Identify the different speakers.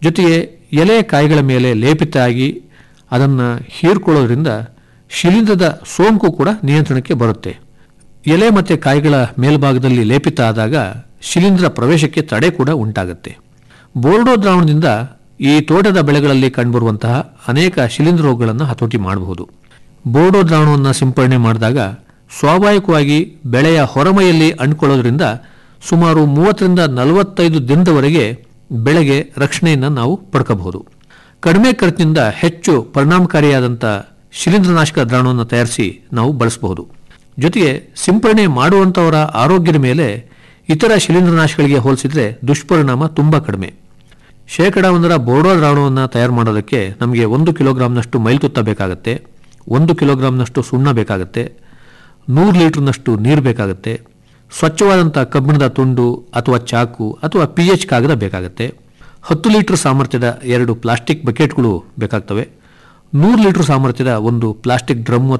Speaker 1: ಜೊತೆಗೆ ಎಲೆ ಕಾಯಿಗಳ ಮೇಲೆ ಲೇಪಿತ ಆಗಿ ಅದನ್ನು ಹೀರ್ಕೊಳ್ಳೋದ್ರಿಂದ ಶಿಲೀಂಧ್ರದ ಸೋಂಕು ಕೂಡ ನಿಯಂತ್ರಣಕ್ಕೆ ಬರುತ್ತೆ ಎಲೆ ಮತ್ತು ಕಾಯಿಗಳ ಮೇಲ್ಭಾಗದಲ್ಲಿ ಲೇಪಿತ ಆದಾಗ ಶಿಲೀಂಧ್ರ ಪ್ರವೇಶಕ್ಕೆ ತಡೆ ಕೂಡ ಉಂಟಾಗುತ್ತೆ ಬೋರ್ಡೋ ದ್ರಾವಣದಿಂದ ಈ ತೋಟದ ಬೆಳೆಗಳಲ್ಲಿ ಕಂಡುಬರುವಂತಹ ಅನೇಕ ಶಿಲೀಂಧ್ರ ರೋಗಗಳನ್ನು ಹತೋಟಿ ಮಾಡಬಹುದು ಬೋರ್ಡೋ ದ್ರಾವಣವನ್ನು ಸಿಂಪಡಣೆ ಮಾಡಿದಾಗ ಸ್ವಾಭಾವಿಕವಾಗಿ ಬೆಳೆಯ ಹೊರಮೈಯಲ್ಲಿ ಅಂಟ್ಕೊಳ್ಳೋದ್ರಿಂದ ಸುಮಾರು ಮೂವತ್ತರಿಂದ ನಲವತ್ತೈದು ದಿನದವರೆಗೆ ಬೆಳೆಗೆ ರಕ್ಷಣೆಯನ್ನು ನಾವು ಪಡ್ಕೋಬಹುದು ಕಡಿಮೆ ಖರ್ಚಿನಿಂದ ಹೆಚ್ಚು ಪರಿಣಾಮಕಾರಿಯಾದಂಥ ಶಿಲೀಂಧ್ರನಾಶಕ ದ್ರಾವಣವನ್ನು ತಯಾರಿಸಿ ನಾವು ಬಳಸಬಹುದು ಜೊತೆಗೆ ಸಿಂಪಡಣೆ ಮಾಡುವಂಥವರ ಆರೋಗ್ಯದ ಮೇಲೆ ಇತರ ಶಿಲೀಂಧ್ರನಾಶಗಳಿಗೆ ಹೋಲಿಸಿದರೆ ದುಷ್ಪರಿಣಾಮ ತುಂಬ ಕಡಿಮೆ ಶೇಕಡ ಒಂದರ ಬೋರ್ಡೋ ದ್ರಾವಣವನ್ನು ತಯಾರು ಮಾಡೋದಕ್ಕೆ ನಮಗೆ ಒಂದು ಕಿಲೋಗ್ರಾಮ್ನಷ್ಟು ಮೈಲ್ತುತ್ತ ಬೇಕಾಗುತ್ತೆ ಒಂದು ಕಿಲೋಗ್ರಾಮ್ನಷ್ಟು ಸುಣ್ಣ ಬೇಕಾಗುತ್ತೆ ನೂರು ಲೀಟ್ರ್ನಷ್ಟು ನೀರು ಬೇಕಾಗುತ್ತೆ ಸ್ವಚ್ಛವಾದಂಥ ಕಬ್ಬಿಣದ ತುಂಡು ಅಥವಾ ಚಾಕು ಅಥವಾ ಪಿ ಎಚ್ ಕಾಗದ ಬೇಕಾಗುತ್ತೆ ಹತ್ತು ಲೀಟರ್ ಸಾಮರ್ಥ್ಯದ ಎರಡು ಪ್ಲಾಸ್ಟಿಕ್ ಬಕೆಟ್ಗಳು ಬೇಕಾಗ್ತವೆ ನೂರು ಲೀಟರ್ ಸಾಮರ್ಥ್ಯದ ಒಂದು ಪ್ಲಾಸ್ಟಿಕ್ ಡ್ರಮ್